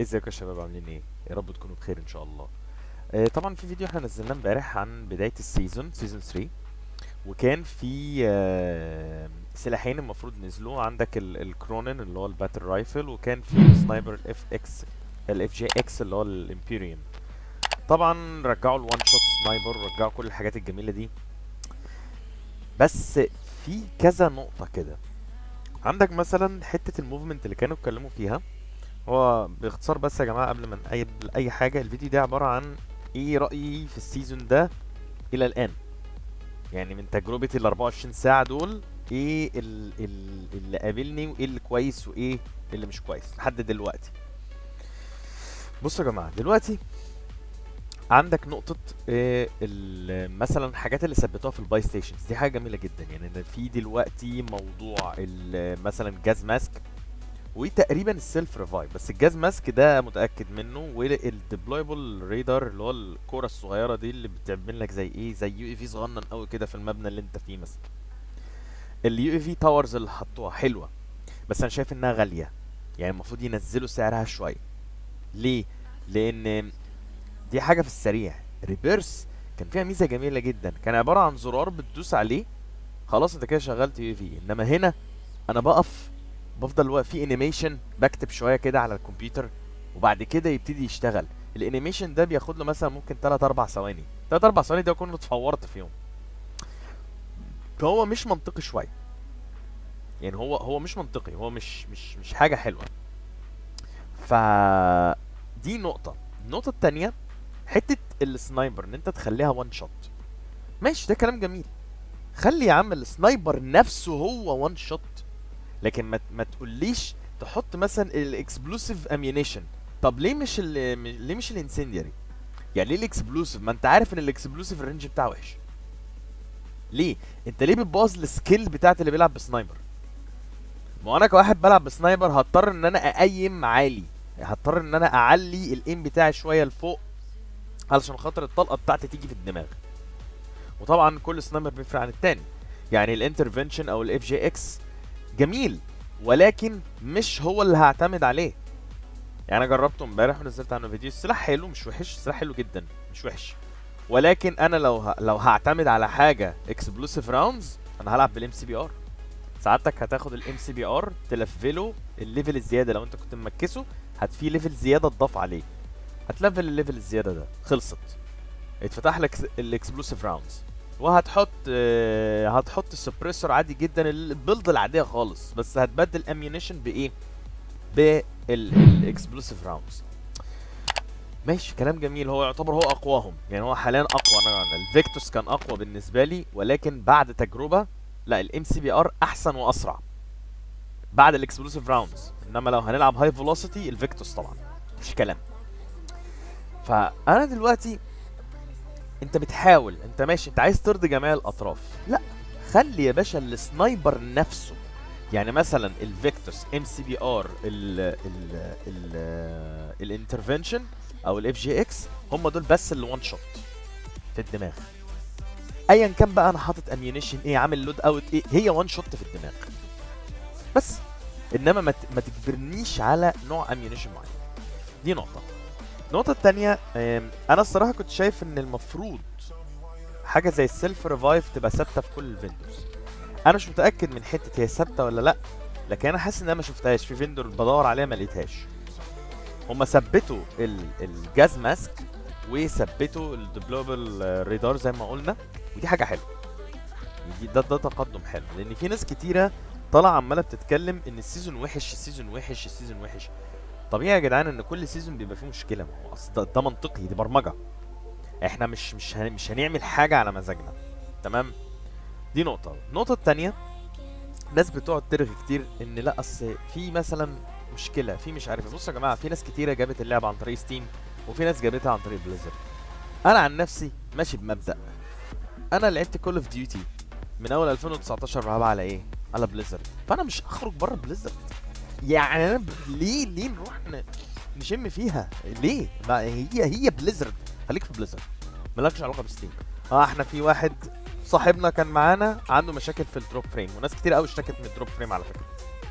ازيكم يا شباب عاملين ايه يا رب تكونوا بخير ان شاء الله آه، طبعا في فيديو احنا نزلناه امبارح عن بدايه السيزون سيزون 3 وكان في آه، سلاحين المفروض نزلوا عندك ال- الكرونين اللي هو الباتل رايفل وكان في السنايبر الاف اكس الاف جي اكس اللي هو الامبيريوم طبعا رجعوا الوان شوت سنايبر رجعوا كل الحاجات الجميله دي بس في كذا نقطه كده عندك مثلا حته الموفمنت اللي كانوا اتكلموا فيها هو باختصار بس يا جماعه قبل ما اي اي حاجه الفيديو ده عباره عن ايه رايي في السيزون ده الى الان يعني من تجربتي ال 24 ساعه دول ايه ال ال اللي قابلني وايه اللي كويس وايه اللي مش كويس لحد دلوقتي بصوا يا جماعه دلوقتي عندك نقطة إيه ال- مثلا الحاجات اللي ثبتوها في الباي ستيشنز دي حاجة جميلة جدا يعني إن في دلوقتي موضوع ال- مثلا جاز ماسك وتقريبا السيلف ريفايف بس الجاز ماسك ده متاكد منه والديبلويبل ريدر اللي هو الكوره الصغيره دي اللي بتعمل لك زي ايه زي يو اي في صغنن قوي كده في المبنى اللي انت فيه مثلا اليو اي في تاورز اللي حطوها حلوه بس انا شايف انها غاليه يعني المفروض ينزلوا سعرها شويه ليه لان دي حاجه في السريع ريبيرس كان فيها ميزه جميله جدا كان عباره عن زرار بتدوس عليه خلاص انت كده شغلت يو في انما هنا انا بقف بفضل واقف في انيميشن بكتب شويه كده على الكمبيوتر وبعد كده يبتدي يشتغل الانيميشن ده بياخد له مثلا ممكن 3 4 ثواني 3 4 ثواني ده اكون اتفورت فيهم فهو مش منطقي شويه يعني هو هو مش منطقي هو مش مش مش حاجه حلوه ف دي نقطه النقطه التانية حته السنايبر ان انت تخليها وان شوت ماشي ده كلام جميل خلي يا عم السنايبر نفسه هو وان شوت لكن ما ما تقوليش تحط مثلا الاكسبلوسيف اميونيشن طب ليه مش ال ليه مش الانسندياري يعني ليه الاكسبلوسيف ما انت عارف ان الاكسبلوسيف الرينج بتاعه وحش ليه انت ليه بتبوظ السكيل بتاعت اللي بيلعب بسنايبر ما هو انا كواحد بلعب بسنايبر هضطر ان انا اقيم عالي هضطر ان انا اعلي الايم بتاعي شويه لفوق علشان خاطر الطلقه بتاعتي تيجي في الدماغ وطبعا كل سنايبر بيفرق عن التاني يعني الانترفنشن او الاف جي اكس جميل ولكن مش هو اللي هعتمد عليه يعني انا جربته امبارح ونزلت عنه فيديو السلاح حلو مش وحش السلاح حلو جدا مش وحش ولكن انا لو ه... لو هعتمد على حاجه اكسبلوسيف راوندز انا هلعب بالام سي بي ار ساعتك هتاخد الام سي بي ار تلفله الليفل الزياده لو انت كنت مركزه هت في ليفل زياده تضاف عليه هتلفل الليفل الزياده ده خلصت اتفتح لك الاكسبلوسيف راوندز وهتحط آه، هتحط السبريسور عادي جدا البيلد العاديه خالص بس هتبدل اميونيشن بايه بالاكسبلوسيف راوندز ماشي كلام جميل هو يعتبر هو اقواهم يعني هو حاليا اقوى انا الفيكتوس كان اقوى بالنسبه لي ولكن بعد تجربه لا الام سي بي ار احسن واسرع بعد الاكسبلوسيف راوندز انما لو هنلعب هاي فيلوسيتي الفيكتوس طبعا مش كلام فانا دلوقتي انت بتحاول انت ماشي انت عايز ترضي جميع الاطراف لا خلي يا باشا السنايبر نفسه يعني مثلا الفيكتورز ام سي بي ار ال ال ال الانترفنشن او الاف جي اكس هم دول بس اللي وان شوت في الدماغ ايا كان بقى انا حاطط اميونيشن ايه عامل لود اوت ايه هي وان شوت في الدماغ بس انما ما ت- ما تجبرنيش على نوع اميونيشن معين دي نقطه النقطة التانية آم، أنا الصراحة كنت شايف إن المفروض حاجة زي السيلف ريفايف تبقى ثابتة في كل الفيندوز أنا مش متأكد من حتة هي ثابتة ولا لأ لكن أنا حاسس إن أنا ما شفتهاش في فيندور بدور عليها ما لقيتهاش هما ثبتوا ال- الجاز ماسك وثبتوا الديبلوبل ريدار زي ما قلنا ودي حاجة حلوة دي ده ده تقدم حلو لأن في ناس كتيرة طالعة عمالة بتتكلم إن السيزون وحش السيزون وحش السيزون وحش طبيعي يا جدعان ان كل سيزون بيبقى فيه مشكله ما هو اصل ده, ده منطقي دي برمجه احنا مش مش هن مش هنعمل حاجه على مزاجنا تمام دي نقطه النقطه التانية ناس بتقعد ترغي كتير ان لا اصل في مثلا مشكله في مش عارف إيه. بصوا يا جماعه في ناس كتيره جابت اللعبه عن طريق ستيم وفي ناس جابتها عن طريق بليزرد انا عن نفسي ماشي بمبدا انا لعبت كول اوف ديوتي من اول 2019 بلعبها على ايه على بليزرد فانا مش هخرج بره بليزرد يعني انا ب... ليه ليه نروح ن... نشم فيها ليه ما هي هي بليزرد خليك في بليزرد مالكش علاقه بستيم اه احنا في واحد صاحبنا كان معانا عنده مشاكل في الدروب فريم وناس كتير قوي اشتكت من الدروب فريم على فكره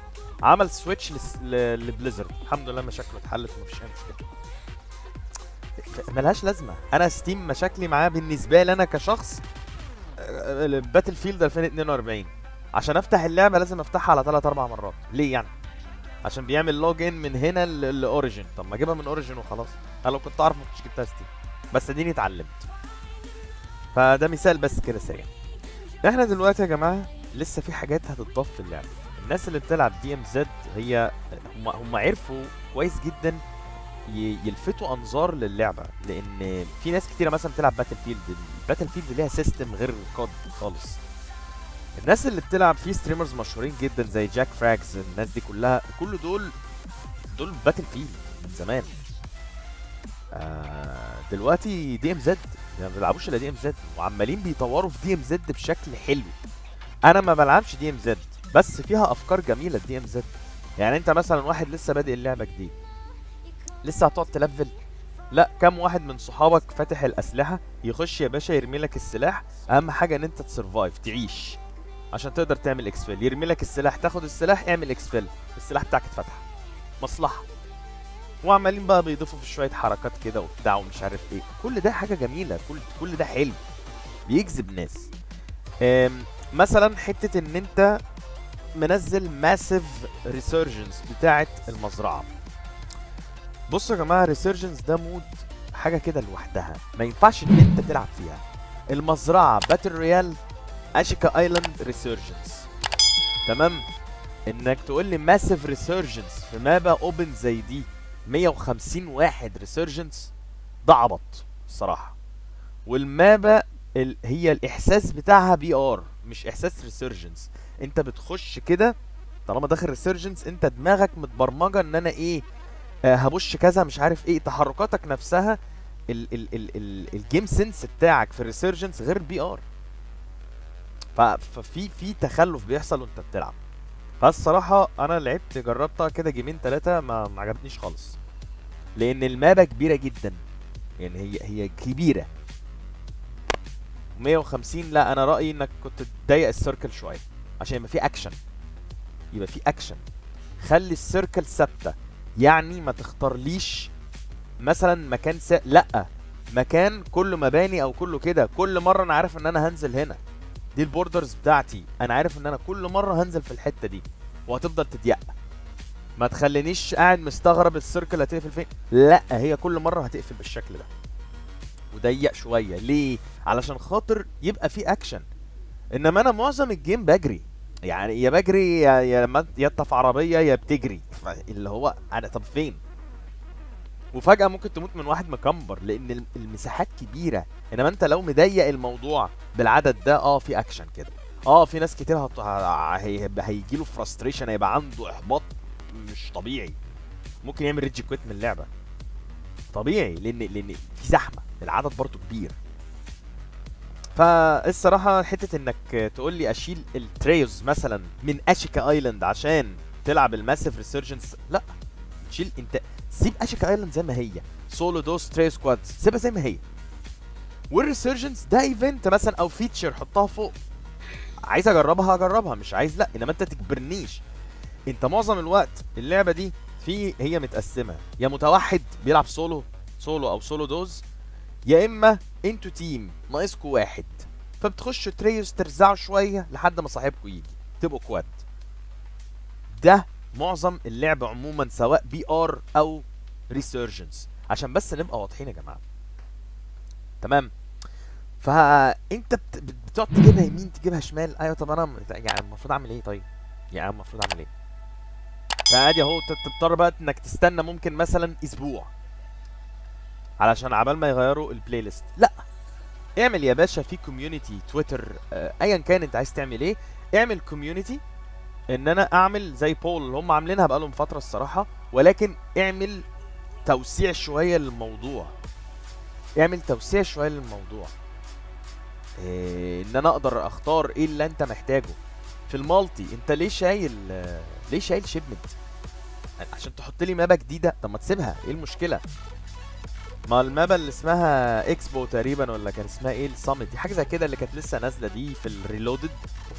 عمل سويتش لس- ل- لبليزرد الحمد لله مشاكله اتحلت ومفيش اي مشكله ملهاش لازمه انا ستيم مشاكلي معاه بالنسبه لي انا كشخص باتل فيلد 2042 عشان افتح اللعبه لازم افتحها على 3 4 مرات ليه يعني عشان بيعمل لوج ان من هنا ل- لاوريجن طب ما اجيبها من اوريجن وخلاص انا لو كنت اعرف ما كنتش جبتها ستيم بس اديني اتعلمت فده مثال بس كده سريع احنا دلوقتي يا جماعه لسه في حاجات هتتضاف في اللعبه الناس اللي بتلعب دي ام زد هي هم هم عرفوا كويس جدا ي- يلفتوا انظار للعبه لان في ناس كتيره مثلا بتلعب باتل فيلد الباتل فيلد ليها سيستم غير الكود خالص الناس اللي بتلعب في ستريمرز مشهورين جدا زي جاك فراكس الناس دي كلها كل دول دول باتل فيلد من زمان آه دلوقتي دي ام زد ما بيلعبوش الا دي ام زد وعمالين بيطوروا في دي ام زد بشكل حلو انا ما بلعبش دي ام زد بس فيها افكار جميله الدي ام زد يعني انت مثلا واحد لسه بادئ اللعبه جديد لسه هتقعد تلفل لا كم واحد من صحابك فاتح الاسلحه يخش يا باشا يرمي لك السلاح اهم حاجه ان انت تسرفايف تعيش عشان تقدر تعمل اكسفيل يرمي لك السلاح تاخد السلاح اعمل اكسفيل السلاح بتاعك اتفتح مصلحه وعمالين بقى بيضيفوا في شويه حركات كده وبتاع ومش عارف ايه كل ده حاجه جميله كل كل ده حلو بيجذب ناس أم، مثلا حته ان انت منزل ماسيف ريسيرجنس بتاعه المزرعه بصوا يا جماعه ريسيرجنس ده مود حاجه كده لوحدها ما ينفعش ان انت تلعب فيها المزرعه باتل رويال اشيكا ايلاند ريسيرجنس تمام انك تقول لي ماسيف ريسيرجنس في مابا اوبن زي دي 150 واحد ريسيرجنس ده عبط الصراحه والمابا ال... هي الاحساس بتاعها بي ار مش احساس ريسيرجنس انت بتخش كده طالما داخل ريسيرجنس انت دماغك متبرمجه ان انا ايه آه هبش كذا مش عارف ايه تحركاتك نفسها ال ال ال ال الجيم سنس بتاعك في الريسيرجنس غير البي ار ف- ففي في تخلف بيحصل وانت بتلعب فالصراحة أنا لعبت جربتها كده جيمين تلاتة ما ما عجبتنيش خالص لأن المابا كبيرة جدا يعني هي هي كبيرة 150 لا أنا رأيي إنك كنت تضيق السيركل شوية عشان يبقى في أكشن يبقى في أكشن خلي السيركل ثابتة يعني ما تختارليش مثلا مكان س... لا مكان كله مباني او كله كده كل مره انا عارف ان انا هنزل هنا دي البوردرز بتاعتي انا عارف ان انا كل مره هنزل في الحته دي وهتفضل تضيق ما تخلينيش قاعد مستغرب السيركل هتقفل فين لا هي كل مره هتقفل بالشكل ده وضيق شويه ليه علشان خاطر يبقى في اكشن انما انا معظم الجيم بجري يعني يا بجري يا يا لما يا انت في عربيه يا بتجري اللي هو انا طب فين وفجاه ممكن تموت من واحد مكمبر لان الم- المساحات كبيره انما انت لو مضيق الموضوع بالعدد ده اه في اكشن كده اه في ناس كتير هت... ه- هي... هيجي له فرستريشن هيبقى عنده احباط مش طبيعي ممكن يعمل ريدج كويت من اللعبه طبيعي لان لان في زحمه العدد برضه كبير فالصراحه حته انك تقول لي اشيل التريوز مثلا من اشيكا ايلاند عشان تلعب الماسيف ريسيرجنس لا تشيل انت سيب اشيكا ايلاند زي ما هي سولو دوس تري سكواد سيبها زي ما هي والريسيرجنس ده ايفنت مثلا او فيتشر حطها فوق عايز اجربها هجربها مش عايز لا انما انت تجبرنيش انت معظم الوقت اللعبه دي في هي متقسمه يا متوحد بيلعب سولو سولو او سولو دوز يا اما انتوا تيم ناقصكوا واحد فبتخشوا تريوز ترزعوا شويه لحد ما صاحبكوا يجي تبقوا كواد ده معظم اللعب عموما سواء بي ار او ريسيرجنس عشان بس نبقى واضحين يا جماعه تمام فانت بت- بت- بتقعد تجيبها يمين تجيبها شمال ايوه طب انا م- يعني المفروض اعمل ايه طيب يعني المفروض اعمل ايه فعادي اهو ت- تضطر بقى انك تستنى ممكن مثلا اسبوع علشان عبال ما يغيروا البلاي ليست لا اعمل يا باشا في كوميونتي تويتر آه، ايا كان انت عايز تعمل ايه اعمل كوميونتي ان انا اعمل زي بول اللي هم عاملينها بقالهم فتره الصراحه ولكن اعمل توسيع شويه للموضوع اعمل توسيع شويه للموضوع إيه ان انا اقدر اختار ايه اللي انت محتاجه في المالتي انت ليه شايل آه، ليه شايل شيبمنت عشان تحط لي مابا جديده طب ما تسيبها ايه المشكله ما المابا اللي اسمها اكسبو تقريبا ولا كان اسمها ايه السامت دي حاجه زي كده اللي كانت لسه نازله دي في الريلودد وفي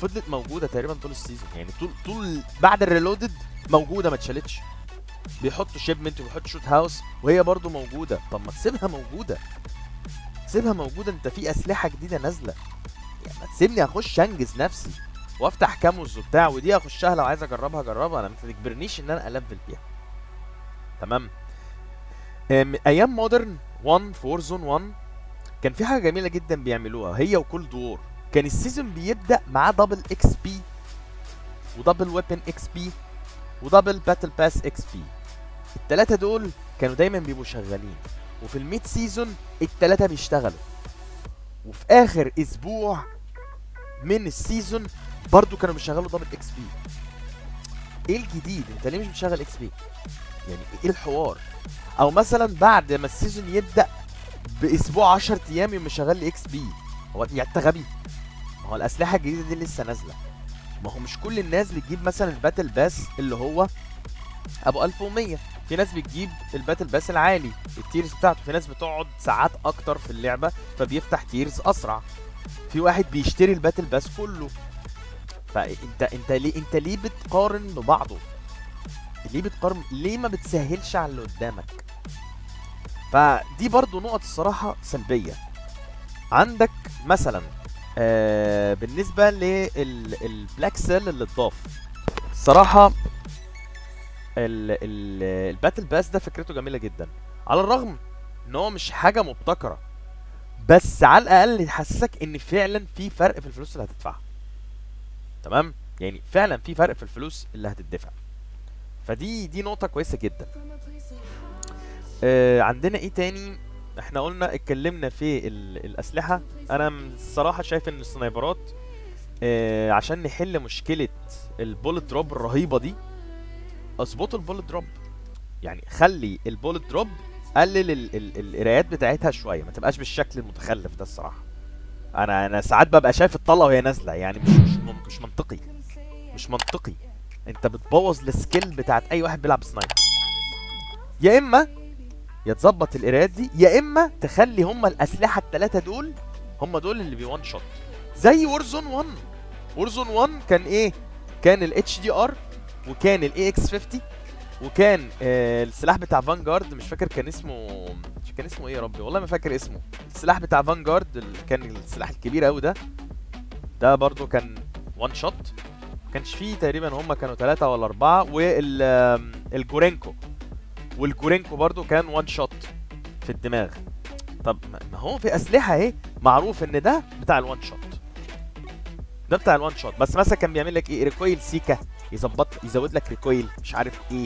وفضلت موجوده تقريبا طول السيزون يعني طول طول بعد الريلودد موجوده ما اتشالتش بيحطوا شيبمنت وبيحطوا شوت هاوس وهي برضو موجوده طب ما تسيبها موجوده سيبها موجوده انت في اسلحه جديده نازله يعني ما تسيبني اخش انجز نفسي وافتح كاموز وبتاع ودي اخشها لو عايز اجربها اجربها انا ما تجبرنيش ان انا الفل فيها تمام أم، ايام مودرن 1 فور زون 1 كان في حاجه جميله جدا بيعملوها هي وكل دور كان السيزون بيبدا معاه دبل اكس بي ودبل ويبن اكس بي ودبل باتل باس اكس بي التلاتة دول كانوا دايما بيبقوا شغالين وفي الميد سيزون التلاتة بيشتغلوا وفي اخر اسبوع من السيزون برضو كانوا بيشغلوا دبل اكس بي ايه الجديد انت ليه مش بتشغل اكس بي يعني ايه الحوار او مثلا بعد ما السيزون يبدا باسبوع 10 ايام يقوم مشغل لي اكس بي هو يعني انت غبي ما هو الاسلحه الجديده دي لسه نازله ما هو مش كل الناس بتجيب مثلا الباتل باس اللي هو ابو 1100 في ناس بتجيب الباتل باس العالي التيرز بتاعته في ناس بتقعد ساعات اكتر في اللعبه فبيفتح تيرز اسرع في واحد بيشتري الباتل باس كله فانت انت ليه انت ليه بتقارن ببعضه ليه بتقارن ليه ما بتسهلش على اللي قدامك فدي برضو نقط الصراحه سلبيه عندك مثلا آه بالنسبه للبلاك سيل اللي اتضاف الصراحه ال- ال- الباتل باس ده فكرته جميله جدا على الرغم ان هو مش حاجه مبتكره بس على الاقل يحسسك ان فعلا في فرق في الفلوس اللي هتدفعها تمام يعني فعلا في فرق في الفلوس اللي هتدفع فدي دي نقطه كويسه جدا آه عندنا ايه تاني احنا قلنا اتكلمنا في ال- الاسلحه انا م- الصراحه شايف ان السنايبرات آه عشان نحل مشكله البولت دروب الرهيبه دي اظبطوا البولت دروب يعني خلي البولت دروب قلل ال- ال- القرايات بتاعتها شويه ما تبقاش بالشكل المتخلف ده الصراحه انا انا ساعات ببقى شايف الطلقه وهي نازله يعني مش مش من- مش منطقي مش منطقي انت بتبوظ السكيل بتاعت اي واحد بيلعب سنايبر يا اما يا تظبط القرايات دي يا اما تخلي هما الاسلحه الثلاثه دول هما دول اللي بي وان شوت زي وورزون 1 وورزون 1 كان ايه كان الاتش دي ار وكان الاي اكس 50 وكان آه السلاح بتاع فانجارد مش فاكر كان اسمه مش كان اسمه ايه يا ربي والله ما فاكر اسمه السلاح بتاع فانجارد اللي كان السلاح الكبير قوي ده ده برضو كان وان شوت كانش فيه تقريبا هم كانوا ثلاثة ولا أربعة والجورينكو والجورينكو برضو كان وان شوت في الدماغ طب ما- ما هو في أسلحة اهي معروف إن ده بتاع الوان شوت ده بتاع الوان شوت بس مثلا كان بيعمل لك ايه ريكويل سيكا يظبط يزود لك ريكويل مش عارف ايه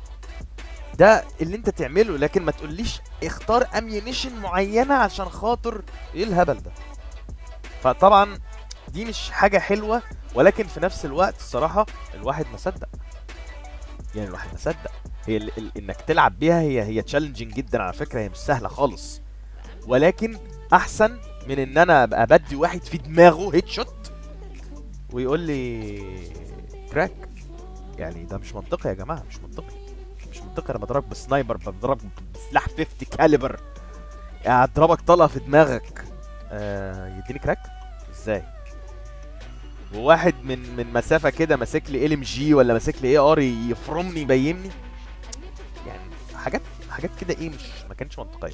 ده اللي انت تعمله لكن ما تقوليش اختار اميونيشن معينه عشان خاطر ايه الهبل ده فطبعا دي مش حاجه حلوه ولكن في نفس الوقت الصراحه الواحد ما صدق يعني الواحد ما صدق هي ال ال انك تلعب بيها هي هي تشالنجينج جدا على فكره هي مش سهله خالص ولكن احسن من ان انا ابقى بدي واحد في دماغه هيد شوت ويقول لي كراك يعني ده مش منطقي يا جماعه مش منطقي مش منطقي انا بضربك بسنايبر بضربك بسلاح 50 كاليبر اضربك طلقه في دماغك آه يديني كراك ازاي وواحد من من مسافه كده ماسك لي ال ام جي ولا ماسك لي اي ار يفرمني يبيمني يعني حاجات حاجات كده ايه مش ما كانتش منطقيه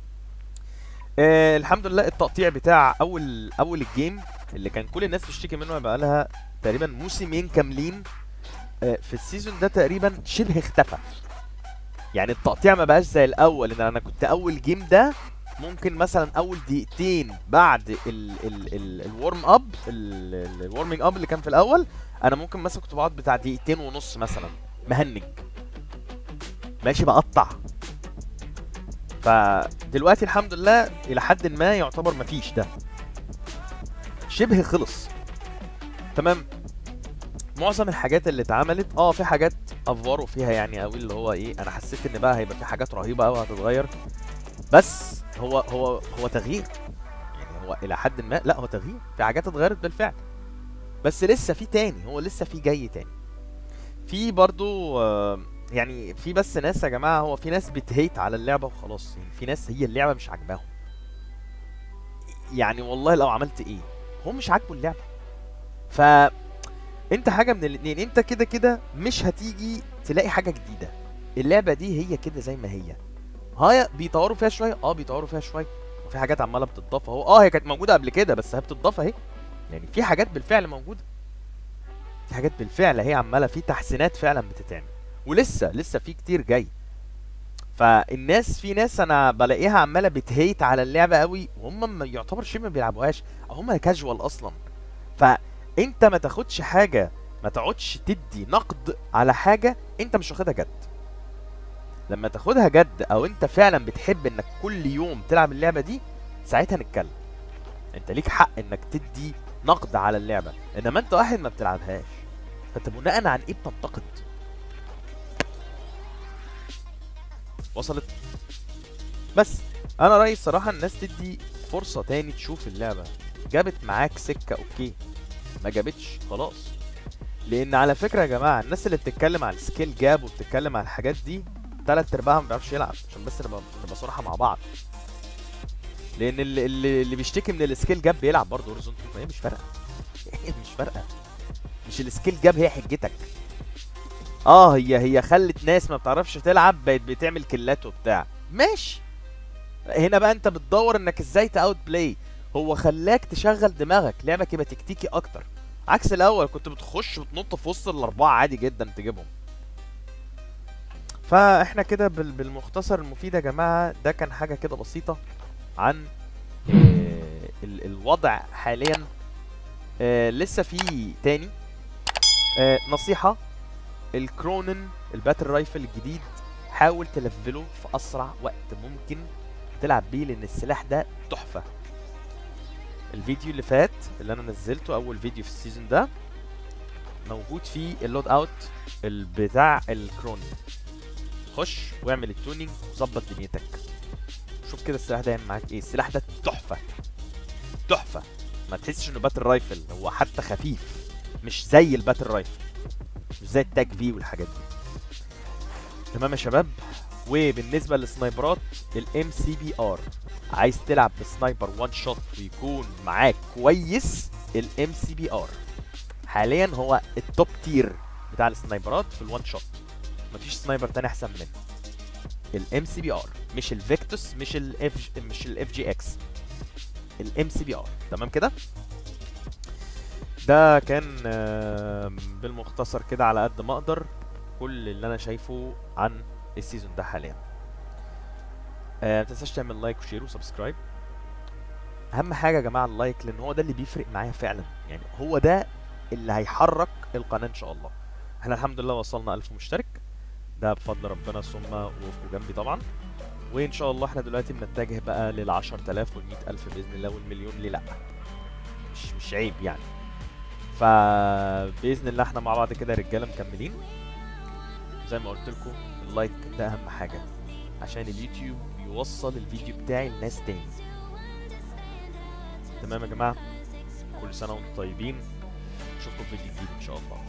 آه الحمد لله التقطيع بتاع اول اول الجيم اللي كان كل الناس بتشتكي منه بقى لها تقريبا موسمين كاملين آه في السيزون ده تقريبا شبه اختفى يعني التقطيع ما بقاش زي الاول ان انا كنت اول جيم ده ممكن مثلا اول دقيقتين بعد ال ال ال الورم اب الورمينج اب اللي كان في الاول انا ممكن مثلا كنت بقعد بتاع دقيقتين ونص مثلا مهنج ماشي بقطع فدلوقتي الحمد لله الى حد ما يعتبر مفيش ده شبه خلص تمام معظم الحاجات اللي اتعملت اه في حاجات افوروا فيها يعني قوي اللي هو ايه انا حسيت ان بقى هيبقى في حاجات رهيبه قوي هتتغير بس هو هو هو تغيير يعني هو الى حد ما لا هو تغيير في حاجات اتغيرت بالفعل بس لسه في تاني هو لسه في جاي تاني في برضو آه، يعني في بس ناس يا جماعه هو في ناس بتهيت على اللعبه وخلاص يعني في ناس هي اللعبه مش عاجباهم يعني والله لو عملت ايه هو مش عاجبه اللعبه ف انت حاجه من الاتنين انت كده كده مش هتيجي تلاقي حاجه جديده اللعبه دي هي كده زي ما هي هاي بيطوروا فيها شويه اه بيطوروا فيها شويه وفي حاجات عماله بتضاف اهو اه هي كانت موجوده قبل كده بس هي بتضاف اهي يعني في حاجات بالفعل موجوده في حاجات بالفعل هي عماله في تحسينات فعلا بتتعمل ولسه لسه في كتير جاي فالناس في ناس انا بلاقيها عماله بتهيت على اللعبه قوي وهم ما يعتبر شيء ما بيلعبوهاش او هم كاجوال اصلا فانت ما تاخدش حاجه ما تقعدش تدي نقد على حاجه انت مش واخدها جد لما تاخدها جد او انت فعلا بتحب انك كل يوم تلعب اللعبه دي ساعتها نتكلم انت ليك حق انك تدي نقد على اللعبه انما انت واحد ما بتلعبهاش فانت بناء عن ايه بتنتقد وصلت بس انا رايي الصراحه الناس تدي فرصه تاني تشوف اللعبه جابت معاك سكه اوكي ما جابتش خلاص لان على فكره يا جماعه الناس اللي بتتكلم على السكيل جاب وبتتكلم على الحاجات دي تلات ارباعها ما بيعرفش يلعب عشان بس نبقى نبقى صراحه مع بعض لان اللي, اللي, اللي بيشتكي من السكيل جاب بيلعب برضه هورزون 2 فهي مش فارقه هي مش فارقه مش السكيل جاب هي حجتك اه هي هي خلت ناس ما بتعرفش تلعب بقت بتعمل كلات وبتاع ماشي هنا بقى انت بتدور انك ازاي تاوت بلاي هو خلاك تشغل دماغك لعبك يبقى تكتيكي اكتر عكس الاول كنت بتخش وتنط في وسط الاربعه عادي جدا تجيبهم فاحنا كده بال- بالمختصر المفيد يا جماعه ده كان حاجه كده بسيطه عن آه، ال- الوضع حاليا آه، لسه في تاني آه، نصيحه الكرونن الباتل رايفل الجديد حاول تلفله في اسرع وقت ممكن تلعب بيه لان السلاح ده تحفه الفيديو اللي فات اللي انا نزلته اول فيديو في السيزون ده موجود فيه اللود اوت بتاع الكرونن خش واعمل التونينج وظبط دنيتك شوف كده السلاح ده يعمل معاك ايه السلاح ده تحفه تحفه ما تحسش انه باتل رايفل هو حتى خفيف مش زي الباتل رايفل مش زي التاج في والحاجات دي تمام يا شباب وبالنسبه للسنايبرات الام سي بي ار عايز تلعب بسنايبر وان شوت ويكون معاك كويس الام سي بي ار حاليا هو التوب تير بتاع السنايبرات في الوان شوت مفيش سنايبر تاني احسن منه الام سي بي ار مش الفيكتوس مش الاف مش الاف جي اكس الام سي بي ار تمام كده ده كان آه، بالمختصر كده على قد ما اقدر كل اللي انا شايفه عن السيزون ده حاليا آه، ما تنساش تعمل لايك وشير وسبسكرايب اهم حاجه يا جماعه اللايك لان هو ده اللي بيفرق معايا فعلا يعني هو ده اللي هيحرك القناه ان شاء الله احنا الحمد لله وصلنا 1000 مشترك ده بفضل ربنا ثم وقفوا جنبي طبعا وان شاء الله احنا دلوقتي بنتجه بقى لل 10000 وال 100000 باذن الله والمليون ليه لا مش مش عيب يعني فباذن الله احنا مع بعض كده يا رجاله مكملين زي ما قلت لكم اللايك ده اهم حاجه عشان اليوتيوب يوصل الفيديو بتاعي لناس تاني تمام يا جماعه كل سنه وانتم طيبين اشوفكم في فيديو جديد ان شاء الله